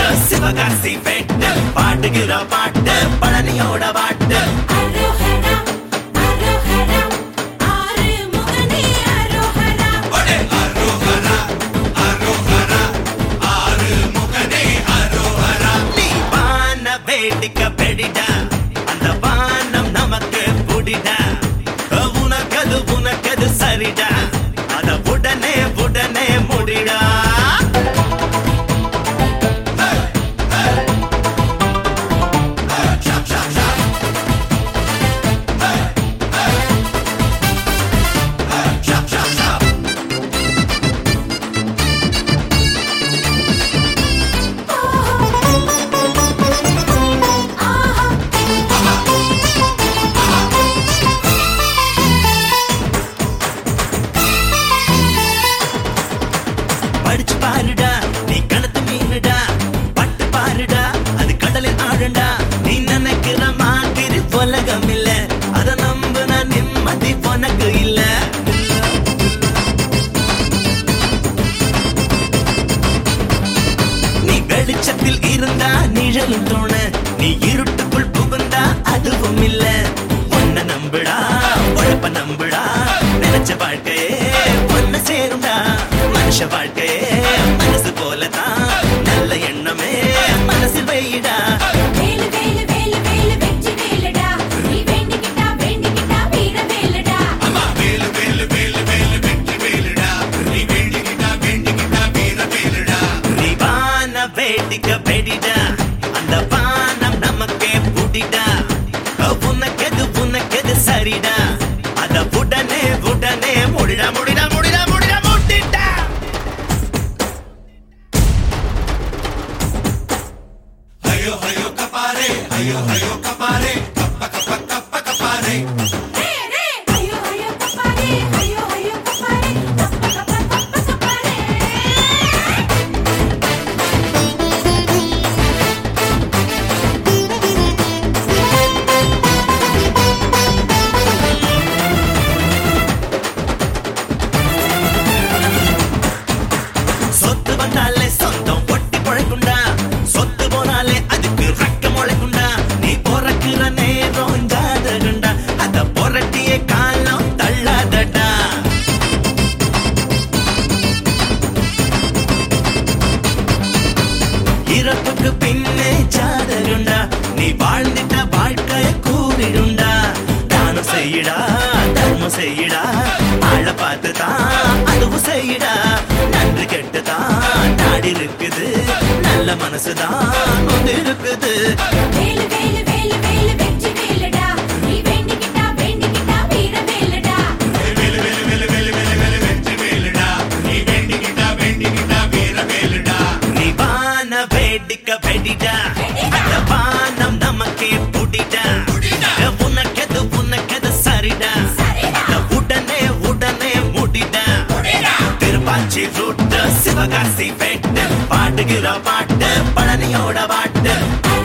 சிவகாசி வெட்டு பாட்டுகிற பாட்டு பழனியோட பாட்டு அரோஹரா அரோஹரா ஆறு முகனே அரோஹரா ஒடே அரோகரா அரோகரா ஆறு முகனே அரோகரா நீ வான வேடிக்க பெடிடா அந்த வானம் நமக்கு புடிடா உனக்கது உனக்கது சரிடா அத உடனே உடனே முடிடா படிச்சு பாருடா நீ கணத்து மீனுடா பட்டு பாருடா அது கடலில் ஆழண்டா நீ நினைக்கிற மாதிரி உலகம் இல்ல அத நம்புன நிம்மதி உனக்கு இல்ல நீ வெளிச்சத்தில் இருந்தா நிழலும் தோண நீ இருட்டுக்குள் புகுந்தா அதுவும் இல்ல உன்னை நம்புடா உழப்ப நம்புடா நினைச்ச வாழ்க்கையே ஒன்னு சேரும்டா மனுஷ வாழ்க்கையே மனசு போலதான் நல்ல எண்ணமே மனசில் வைடா வேலு வேலு வேலு வேலு வெற்றி வேலுடா நீ வேண்டிக்கிட்டா வேண்டிக்கிட்டா வீர வேலுடா அம்மா வேலு வேலு வேலு வேலு வெற்றி வேலுடா நீ வேண்டிக்கிட்டா வேண்டிக்கிட்டா வீர வேலுடா நீ வான வேடிக்க வெடிடா அந்த வானம் நமக்கே புடிடா உனக்கெது உனக்கெது சரிடா அத உடனே உடனே முடிடா முடிடா முடிடா முடிடா முடிடா ஐயோ ஐயோ கப்பாரே ஐயோ ஐயோ கப்பாரே கப்ப கப்ப கப்ப கப்பாரே ரே ரே ஐயோ ஐயோ கப்பாரே ஐயோ ஐயோ கப்பாரே கப்ப கப்ப கப்ப கப்பாரே சொத்து வந்தாலே சொந்தம் ஒட்டி பொழைக்குண்டா சொத்து போனாலே அதுக்கு ரக்க முளைக்குண்டா நீ பொறக்கிற நேரம் ஜாதகண்டா அத பொறட்டிய காலம் தள்ளாதடா இறப்புக்கு பின்னே ஜாதகண்டா நீ வாழ்ந்திட்ட வாழ்க்கைய கூறிடுண்டா தானம் செய்யடா தர்மம் செய்யடா ஆள பார்த்துதான் அதுவும் செய்யடா நன்றி கெட்டுதான் நாடி இருக்குது நல்ல மனசுதான் ஒன்று இருக்குது வேலு வேலு வேலு வேலு வெற்றி வேலுடா நீ வேண்டிக்கிட்டா வேண்டிக்கிட்டா வீர வேலுடா நீ வான வேடிக்க வெடிடா அந்த வானம் நமக்கே புடிடா உனக்கெது உனக்கெது சரிடா அத உடனே உடனே முடிடா திருப்பாச்சி ரூட்டு சிவகாசி வெட்டு பாட்டுகிற பாட்டு பழனியோட பாட்டு